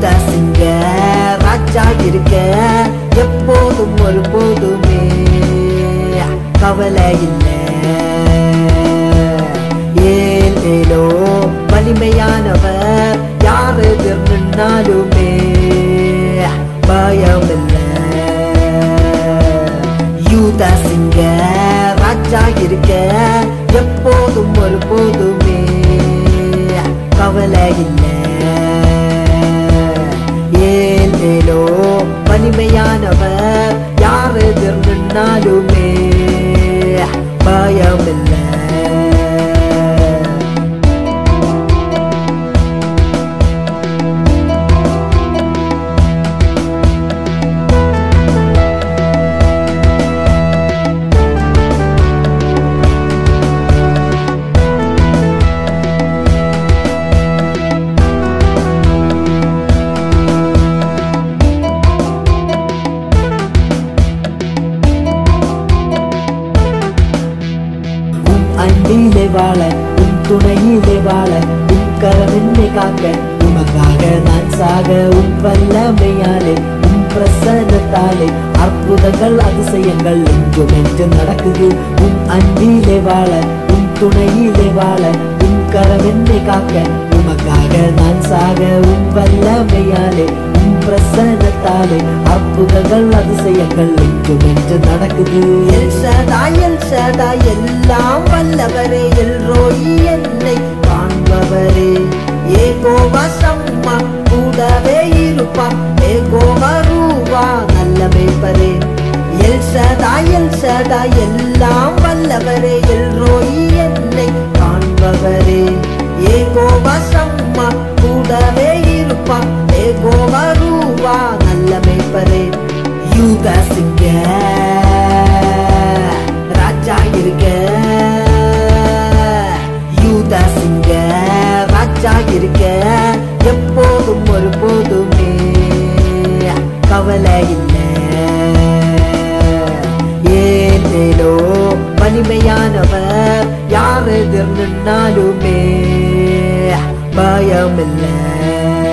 யூதாசிங்க ராஜா இருக்க எப்போதும் ஒரு போதுமே கவலை இல்லை ஏல் ஏலோ வலிமையானவர் யார் எதிர் நின்னாலுமே பயமில்லை யூதாசிங்க ராஜா இருக்க எப்போதும் ஒரு போதுமே கவலை இல்லை ஏல் ஏலோ வலிமையானவர் யார் எதிர் நின்னாலுமே பயமில்லை உம் அன்பிலே வாழ உம் துணையிலே வாழ உம் கரம் என்னை காக்க உமக்காக நான் சாக உம் வல்லமையாலே உம் பிரசன்னத்தாலே அற்புதங்கள் அதிசயங்கள் எங்கும் என்றும் நடக்குது உம் அன்பிலே வாழ உம் துணையிலே வாழ உம் கரம் என்னை காக்க உமக்காக நான் சாக உம் வல்லமையாலே உம் பிரசன்னத்தாலே அற்புதங்கள் அதிசயங்கள் எங்கும் என்று நடக்குது எல் சதாய் எல் சதாய் எல்லாம் வல்லவரே எல் ரோயி என்னை காண்பவரே ஏகோவா சம்மா கூடவே இருப்பார் ஏகோவா ரூவா நல்ல மேய்ப்பரே எல் சதாய் எல் சதாய் எல்லாம் வல்லவரே எல் ரோயி என்னை காண்பவரே ஏகோவா சம்மா கூடவே இருப்பார் ஏகோவா ரூவா நல்ல மேய்ப்பரே யூதா சிங்க ராஜா இருக்க யூதா சிங்க ராஜா இருக்க எப்போதும் ஒரு போதுமே கவலை இல்லை ஏதேலோ வலிமையானவர் யார் எதிர் நின்னாலுமே பயமில்லை